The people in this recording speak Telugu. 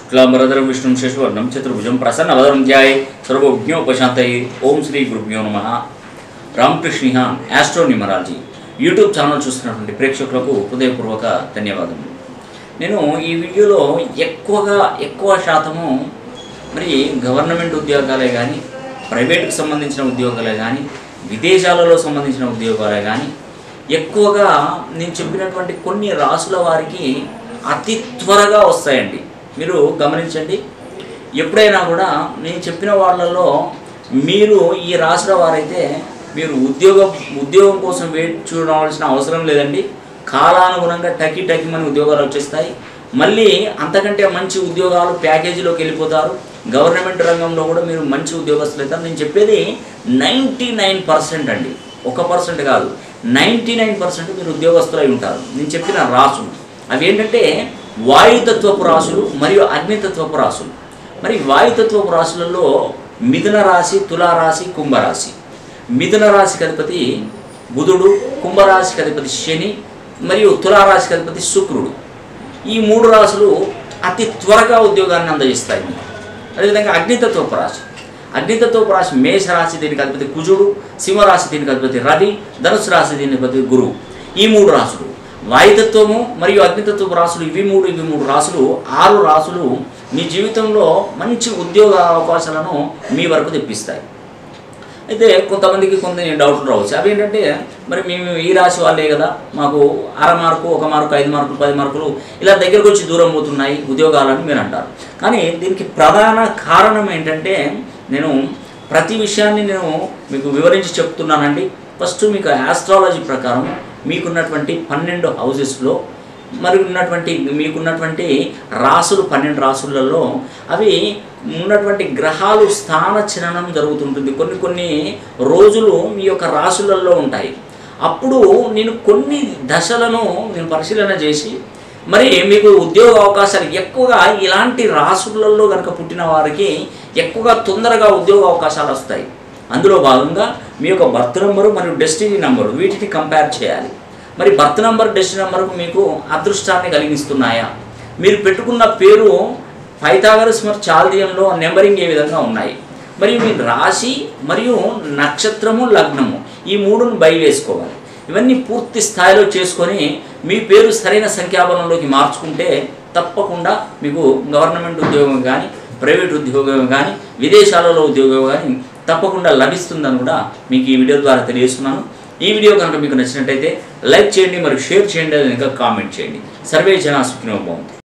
శుక్లాంబరధరం విష్ణుం శశివర్ణం చతుర్భుజం ప్రసన్నవదనం ధ్యాయే సర్వజ్ఞోపశాంతయే ఓం శ్రీ గురుభ్యో నమ Ramakrishna astro numerology YouTube channel చూస్తున్నటువంటి ప్రేక్షకులకు హృదయపూర్వక ధన్యవాదములు నేను ఈ వీడియోలో ఎక్కువగా ఎక్కువ శాతము మరి గవర్నమెంట్ ఉద్యోగాలే కానీ ప్రైవేట్కి సంబంధించిన ఉద్యోగాలే కానీ విదేశాలలో సంబంధించిన ఉద్యోగాలే కానీ ఎక్కువగా నేను చెప్పినటువంటి కొన్ని రాసుల వారికి అతి త్వరగా వస్తాయండి మీరు గమనించండి ఎప్పుడైనా కూడా నేను చెప్పిన వాళ్ళలో మీరు ఈ రాసుల వారైతే మీరు ఉద్యోగం ఉద్యోగం కోసం వెయిట్ చూడవలసిన అవసరం లేదండి కాలానుగుణంగా టకి టకిమని ఉద్యోగాలు వచ్చేస్తాయి మళ్ళీ అంతకంటే మంచి ఉద్యోగాలు ప్యాకేజీలోకి వెళ్ళిపోతారు గవర్నమెంట్ రంగంలో కూడా మీరు మంచి ఉద్యోగస్తులు అవుతారు నేను చెప్పేది నైంటీ నైన్ పర్సెంట్ అండి ఒక పర్సెంట్ కాదు నైంటీ నైన్ పర్సెంట్ మీరు ఉద్యోగస్తులై ఉంటారు నేను చెప్పిన రాసులు అవి ఏంటంటే వాయుతత్వపు రాశులు మరియు అగ్నితత్వపు రాశులు మరి వాయుతత్వపు రాశులలో మిథున రాశి తులారాశి కుంభరాశి మిథున రాశికి అధిపతి బుధుడు కుంభరాశికి అధిపతి శని మరియు తులారాశికి అధిపతి శుక్రుడు ఈ మూడు రాశులు అతి త్వరగా ఉద్యోగాన్ని అందజేస్తాయి మీకు అదేవిధంగా అగ్నితత్వపు రాశి అగ్నితత్వపు రాశి మేషరాశి దీనికి అధిపతి కుజుడు సింహరాశి దీనికి అధిపతి రవి ధనుసు రాశి దీనికి అధిపతి గురువు ఈ మూడు రాశులు వాయుతత్వము మరియు అగ్నితత్వపు రాశులు ఇవి మూడు ఇవి మూడు రాశులు ఆరు రాశులు మీ జీవితంలో మంచి ఉద్యోగ అవకాశాలను మీ వరకు తెప్పిస్తాయి అయితే కొంతమందికి కొన్ని డౌట్లు రావచ్చు అవి ఏంటంటే మరి మేము ఈ రాశి వాళ్ళే కదా మాకు అర మార్కు ఒక మార్కు ఐదు మార్కులు పది మార్కులు ఇలా దగ్గరకు వచ్చి దూరం పోతున్నాయి ఉద్యోగాలని మీరు అంటారు కానీ దీనికి ప్రధాన కారణం ఏంటంటే నేను ప్రతి విషయాన్ని నేను మీకు వివరించి చెప్తున్నానండి ఫస్ట్ మీకు ఆస్ట్రాలజీ ప్రకారం మీకున్నటువంటి పన్నెండు హౌసెస్లో మరి ఉన్నటువంటి మీకున్నటువంటి రాసులు పన్నెండు రాసులలో అవి ఉన్నటువంటి గ్రహాలు స్థాన చలనం జరుగుతుంటుంది కొన్ని కొన్ని రోజులు మీ యొక్క రాసులలో ఉంటాయి అప్పుడు నేను కొన్ని దశలను నేను పరిశీలన చేసి మరి మీకు ఉద్యోగ అవకాశాలు ఎక్కువగా ఇలాంటి రాసులలో కనుక పుట్టిన వారికి ఎక్కువగా తొందరగా ఉద్యోగ అవకాశాలు వస్తాయి అందులో భాగంగా మీ యొక్క బర్త్ నెంబరు మరియు డెస్టినీ నెంబరు వీటిని కంపేర్ చేయాలి మరి బర్త్ నెంబర్ డెస్టినీ నెంబర్కు మీకు అదృష్టాన్ని కలిగిస్తున్నాయా మీరు పెట్టుకున్న పేరు పైథాగరస్ మరి చాల్దియంలో నెంబరింగ్ ఏ విధంగా ఉన్నాయి మరియు మీ రాశి మరియు నక్షత్రము లగ్నము ఈ మూడును బై వేసుకోవాలి ఇవన్నీ పూర్తి స్థాయిలో చేసుకొని మీ పేరు సరైన సంఖ్యాబలంలోకి మార్చుకుంటే తప్పకుండా మీకు గవర్నమెంట్ ఉద్యోగం కానీ ప్రైవేట్ ఉద్యోగం కానీ విదేశాలలో ఉద్యోగం కానీ తప్పకుండా లభిస్తుందని కూడా మీకు ఈ వీడియో ద్వారా తెలియజేస్తున్నాను ఈ వీడియో కనుక మీకు నచ్చినట్టయితే లైక్ చేయండి మరియు షేర్ చేయండి అది ఇంకా కామెంట్ చేయండి సర్వే జనా సుఖినో బాగుంది